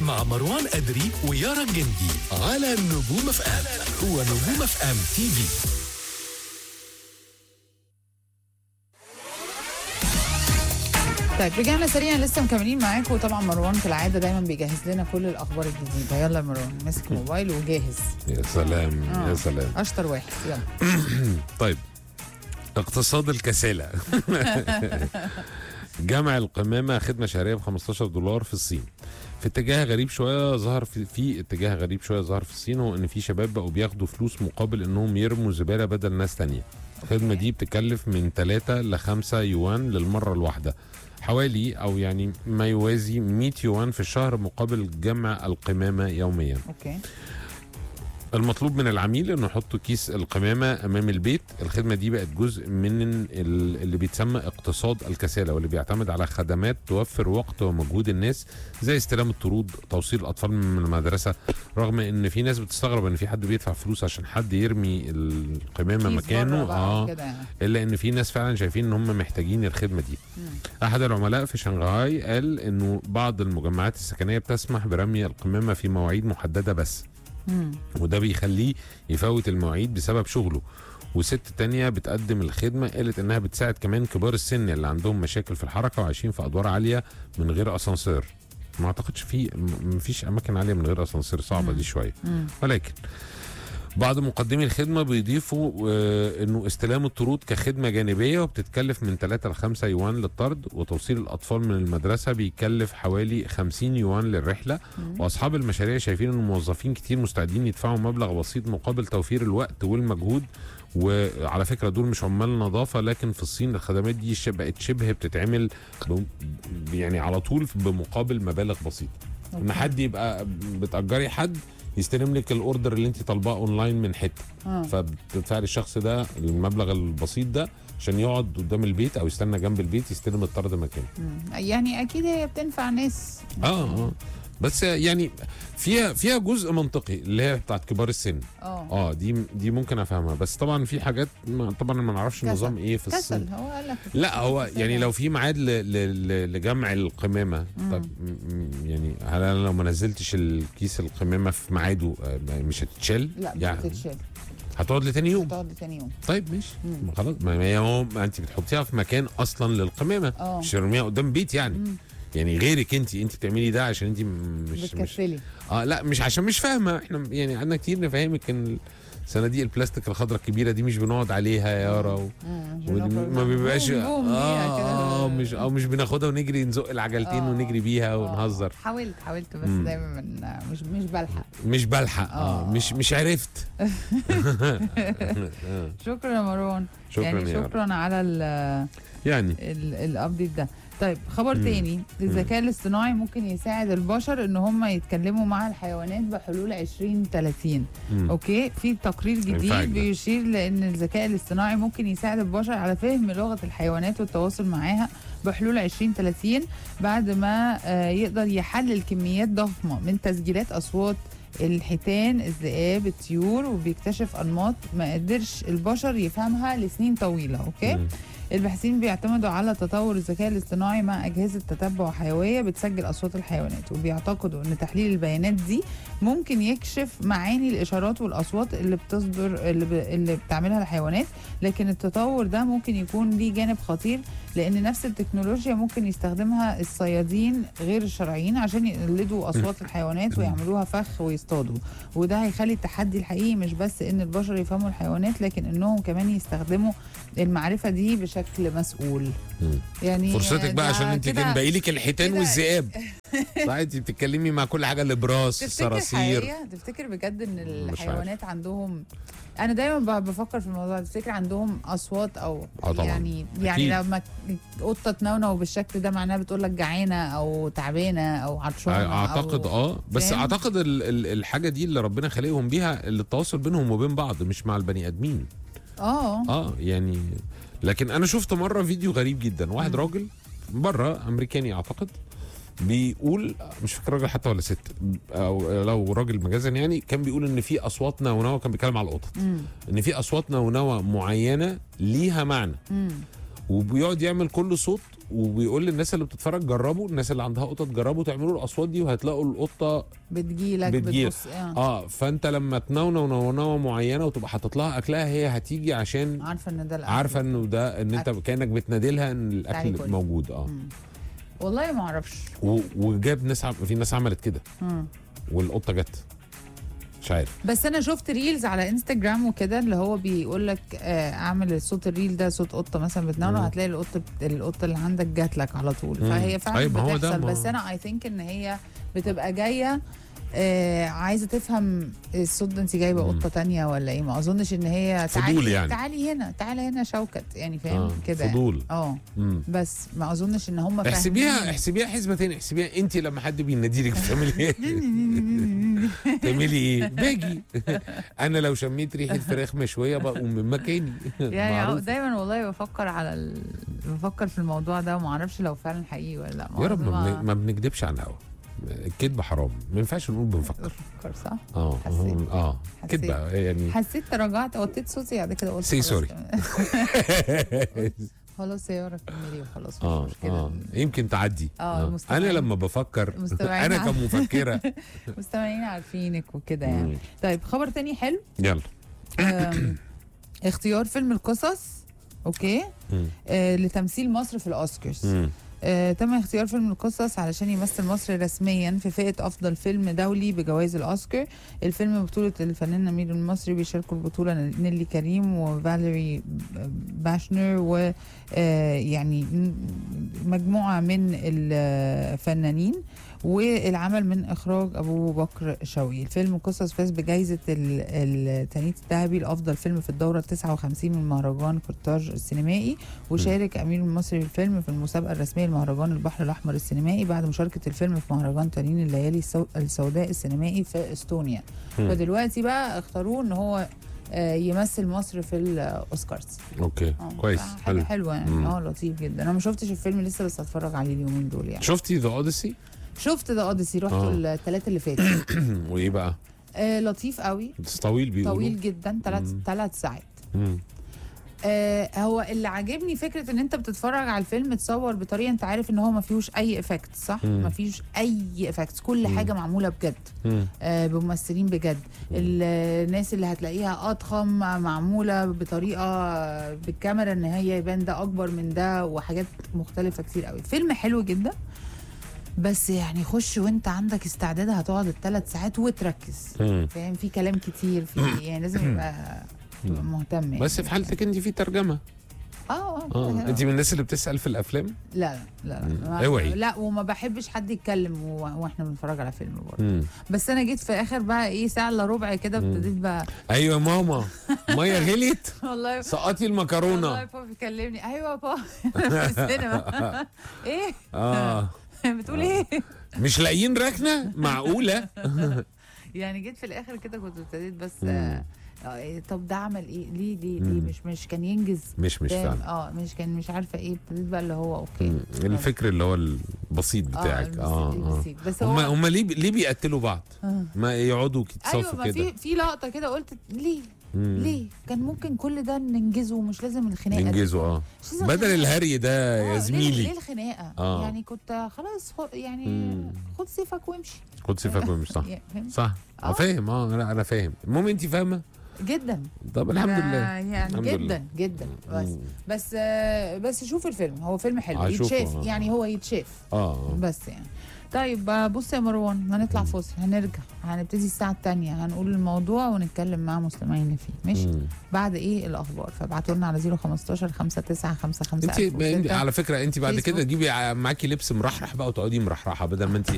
مع مروان أدري ويارا الجندي على نجوم اف ام ونجوم اف ام تي في طيب رجعنا سريعا لسه مكملين معاكم وطبعا مروان كالعاده دايما بيجهز لنا كل الاخبار الجديده يلا يا مروان ماسك موبايل وجاهز يا سلام آه. يا سلام اشطر واحد يلا طيب اقتصاد الكسالة جمع القمامة خدمة شهرية ب 15 دولار في الصين في اتجاه غريب شوية ظهر في, في اتجاه غريب شوية ظهر في الصين هو ان في شباب بقوا بياخدوا فلوس مقابل انهم يرموا زبالة بدل ناس تانية الخدمة دي بتكلف من 3 ل 5 يوان للمرة الواحدة حوالي او يعني ما يوازي 100 يوان في الشهر مقابل جمع القمامة يوميا اوكي المطلوب من العميل انه يحط كيس القمامه امام البيت الخدمه دي بقت جزء من ال- اللي بيتسمى اقتصاد الكساله واللي بيعتمد على خدمات توفر وقت ومجهود الناس زي استلام الطرود توصيل الاطفال من المدرسه رغم ان في ناس بتستغرب ان في حد بيدفع فلوس عشان حد يرمي القمامه كيس مكانه بره بقى اه وكده يعني. الا ان في ناس فعلا شايفين ان هم محتاجين الخدمه دي احد العملاء في شنغهاي قال انه بعض المجمعات السكنيه بتسمح برمي القمامه في مواعيد محدده بس مم. وده بيخليه يفوت المواعيد بسبب شغله وست تانية بتقدم الخدمة قالت انها بتساعد كمان كبار السن اللي عندهم مشاكل في الحركة وعايشين في ادوار عالية من غير اسانسير ما اعتقدش في م- مفيش اماكن عالية من غير اسانسير صعبة دي شوية مم. ولكن بعض مقدمي الخدمة بيضيفوا آه، انه استلام الطرود كخدمة جانبية وبتتكلف من 3 ل 5 يوان للطرد وتوصيل الاطفال من المدرسة بيكلف حوالي 50 يوان للرحلة واصحاب المشاريع شايفين ان الموظفين كتير مستعدين يدفعوا مبلغ بسيط مقابل توفير الوقت والمجهود وعلى فكرة دول مش عمال نظافة لكن في الصين الخدمات دي ش- بقت شبه بتتعمل ب- يعني على طول بمقابل مبالغ بسيطة ان أوكي. حد يبقى بتأجري حد يستلم لك الاوردر اللي انت طالباه اونلاين من حته آه. فبتدفعي للشخص ده المبلغ البسيط ده عشان يقعد قدام البيت او يستنى جنب البيت يستلم الطرد مكانه مم. يعني اكيد هي بتنفع ناس اه اه بس يعني فيها فيها جزء منطقي اللي هي بتاعت كبار السن اه اه دي دي ممكن افهمها بس طبعا في حاجات ما طبعا ما نعرفش كسل. النظام ايه في السن كسل هو قال لك لا هو كسل. يعني لو في ميعاد ل- ل- ل- لجمع القمامه طب م- م- يعني هل انا لو ما نزلتش الكيس القمامه في ميعاده آه، مش هتتشال؟ لا مش يعني بتتشال هتقعد لتاني يوم تقعد تاني يوم طيب ماشي مم. ما خلاص ما هي هو ما انت بتحطيها في مكان اصلا للقمامه اه. مش ترميها قدام بيت يعني مم. يعني غيرك انت انت بتعملي ده عشان انت م- مش مش بتكسلي اه لا مش عشان مش فاهمه احنا يعني عندنا كتير نفهمك ان صناديق البلاستيك الخضراء الكبيره دي مش بنقعد عليها يا يارا و... مم. ودي ما بيبقاش بوم بوم بيها كده. اه, آه مش اه مش بناخدها ونجري نزق العجلتين آه. ونجري بيها آه. ونهزر حاولت حاولت بس مم. دايما من مش مش بلحق مش بلحق اه, آه. مش مش عرفت شكرا يا مروان شكرا يعني يا رب. شكرا على ال- يعني ال- الابديت ده طيب خبر مم. تاني الذكاء الاصطناعي ممكن يساعد البشر ان هم يتكلموا مع الحيوانات بحلول 2030 مم. اوكي في تقرير ينفعك جديد ده. بيشير لان الذكاء الاصطناعي ممكن يساعد البشر على فهم لغه الحيوانات والتواصل معاها بحلول 2030 بعد ما آه، يقدر يحلل كميات ضخمه من تسجيلات اصوات الحيتان الذئاب الطيور وبيكتشف انماط ما قدرش البشر يفهمها لسنين طويله اوكي مم. الباحثين بيعتمدوا على تطور الذكاء الاصطناعي مع أجهزة تتبع حيوية بتسجل أصوات الحيوانات وبيعتقدوا أن تحليل البيانات دي ممكن يكشف معاني الإشارات والأصوات اللي بتصدر اللي, ب... اللي بتعملها الحيوانات لكن التطور ده ممكن يكون ليه جانب خطير لأن نفس التكنولوجيا ممكن يستخدمها الصيادين غير الشرعيين عشان يقلدوا أصوات الحيوانات ويعملوها فخ ويصطادوا وده هيخلي التحدي الحقيقي مش بس ان البشر يفهموا الحيوانات لكن انهم كمان يستخدموا المعرفه دي بشكل مسؤول مم. يعني فرصتك بقى ده عشان انت كده- كان باقي لك الحيتان كده- والذئاب صح انت بتتكلمي مع كل حاجه الابراس تفتكر الصراصير حقيقة تفتكر بجد ان عارف. الحيوانات عندهم انا دايما ب- بفكر في الموضوع ده تفتكر عندهم اصوات او اه طبعا. يعني يعني أكيد. لما قطه تنونو بالشكل ده معناها بتقول لك جعانه او تعبانه او عطشانه اعتقد أو اه بس فاهم؟ اعتقد ال ال الحاجه دي اللي ربنا خلقهم بيها اللي التواصل بينهم وبين بعض مش مع البني ادمين اه اه يعني لكن انا شفت مره فيديو غريب جدا واحد مم. راجل بره امريكاني اعتقد بيقول مش فاكر راجل حتى ولا ست او لو راجل مجازا يعني كان بيقول ان في اصوات نونوه كان بيتكلم على القطط امم ان في اصوات نونوه معينه ليها معنى امم وبيقعد يعمل كل صوت وبيقول للناس اللي بتتفرج جربوا الناس اللي عندها قطط جربوا تعملوا الاصوات دي وهتلاقوا القطه بتجيلك بتجيلك. بتبص اه. اه فانت لما تنونو نونوه معينه وتبقى حاطط لها اكلها هي هتيجي عشان عارفه ان ده الأكل. عارفه انه ده ان انت أكل. كانك بتنادي لها ان تعالي الاكل كلي. موجود اه مم. والله ما اعرفش و- وجاب ناس عم... في ناس عملت كده مم. والقطه جت مش عارف بس انا شفت ريلز على انستجرام وكده اللي هو بيقول لك آه، اعمل صوت الريل ده صوت قطه مثلا بتنام مم. هتلاقي القطه بت... القطه اللي عندك جات لك على طول مم. فهي فعلا أيوة، ما هو ده، بتحصل ما بس هو- انا اي ثينك ان هي بتبقى جايه آه عايزه تفهم الصوت ده انت جايبه مم. قطه تانية ولا ايه ما اظنش ان هي فضول تعالي يعني. تعالي هنا تعالي هنا شوكت يعني فاهم آه. كده يعني. فضول اه مم. بس ما اظنش ان هم احسبيها احسبيها حسبه تاني احسبيها انت لما حد بينادي لك بتعملي ايه؟ تعملي ايه؟ باجي انا لو شميت ريحه فراخ مشويه بقوم من مكاني يعني معروف. دايما والله بفكر على ال... بفكر في الموضوع ده وما اعرفش لو فعلا حقيقي ولا لا يا رب ما, ما بن- ما بنكدبش على الهوا الكذب حرام ما ينفعش نقول بنفكر بفكر صح اه حسيت. اه حسيت. كدبه يعني حسيت تراجعت وطيت صوتي بعد كده قلت Say خلاص sorry. تمام. خلاص يا يارا كملي وخلاص مش اه مشكله اه يمكن تعدي آه، المستمعين- انا لما بفكر المستمعين انا عارف- كمفكره مستمعين عارفينك وكده يعني مم. طيب خبر تاني حلو يلا أم، اختيار فيلم القصص اوكي مم. آه لتمثيل مصر في الاوسكارز مم. آه، تم اختيار فيلم القصص علشان يمثل مصر رسميا في فئة أفضل فيلم دولي بجوائز الأوسكار الفيلم بطولة الفنان نمير المصري بيشاركوا البطولة نيلي كريم وفاليري باشنر و آه، يعني م- مجموعة من الفنانين والعمل من إخراج أبو بكر شوقي الفيلم قصص فاز بجائزة ال- التانيت الذهبي لأفضل فيلم في الدورة 59 من مهرجان قرطاج السينمائي وشارك أمير المصري بالفيلم في المسابقة الرسمية لمهرجان البحر الأحمر السينمائي بعد مشاركة الفيلم في مهرجان تنين الليالي السو- السوداء السينمائي في استونيا مم. فدلوقتي بقى اختاروه ان هو آه، يمثل مصر في الاوسكارز اوكي آه، كويس حاجه حلو حلوه يعني مم. اه لطيف جدا انا ما شفتش الفيلم لسه بس هتفرج عليه اليومين دول يعني شفتي ذا اوديسي شفت ذا اوديسي رحت آه. الثلاثه اللي فاتوا وايه بقى؟ آه لطيف قوي بس طويل بيقولوا طويل جدا ثلاث مم. ثلاث ساعات مم. آه هو اللي عاجبني فكره ان انت بتتفرج على الفيلم اتصور بطريقه انت عارف ان هو ما فيهوش اي افكت صح مم. ما فيهوش اي افكت كل مم. حاجه معموله بجد مم. آه، بممثلين بجد الناس اللي هتلاقيها اضخم معموله بطريقه بالكاميرا ان هي يبان ده اكبر من ده وحاجات مختلفه كتير قوي فيلم حلو جدا بس يعني خش وانت عندك استعداد هتقعد الثلاث ساعات وتركز مم. فاهم في كلام كتير في يعني لازم يبقى تبقى مهتم يعني. بس في حالتك انت في ترجمه اه اه اه انت من الناس اللي بتسال في الافلام لا لا مم. لا ما- اوعي. لا وما بحبش حد يتكلم و- واحنا بنتفرج على فيلم برضه مم. بس انا جيت في اخر بقى ايه ساعه الا ربع كده مم. ابتديت بقى ايوه يا ماما ميه غليت والله سقطي والله المكرونه بابا بيكلمني ايوه بابا أنا في السينما ايه اه بتقول ايه مش لاقيين ركنه معقوله يعني جيت في الاخر كده كنت ابتديت بس مم. آه آه، إيه، طب ده عمل ايه ليه ليه ليه مم. مش مش كان ينجز مش مش فاهم؟ فاهم اه مش كان مش عارفه ايه ابتديت بقى اللي هو اوكي مم. الفكر اللي هو البسيط بتاعك البسيط- اه اه البسيط. بس هم هو هم ليه ليه بيقتلوا بعض آه. ما يقعدوا ايوه يتصافوا ما كده في في لقطه كده قلت ليه مم. ليه كان ممكن كل ده ننجزه ومش لازم الخناقه دي. ينجزوا اه مش لازم بدل الخناقة. الهري ده آه، يا ليه- زميلي ليه الخناقه آه. يعني كنت خلاص خد يعني مم. خد سيفك وامشي خد سيفك مش صح يعني فاهم؟ صح آه. اه فاهم اه انا انا فاهم المهم انت فاهمه جدا طب الحمد ف- لله يعني الحمد جدا لله. جدا بس مم. بس آه، بس شوف الفيلم هو فيلم حلو هشوفه، يتشاف آه. يعني هو يتشاف اه آه. بس يعني طيب آه، بص يا مروان هنطلع فاصل هنرجع هنبتدي الساعة التانية هنقول الموضوع ونتكلم مع مستمعين فيه ماشي مم. بعد ايه الأخبار فابعتوا لنا على 015 59 55 انت انت على فكره انت بعد فيسبوك. كده تجيبي ع- معاكي لبس مرحرح بقى وتقعدي مرحرحه بدل ما انت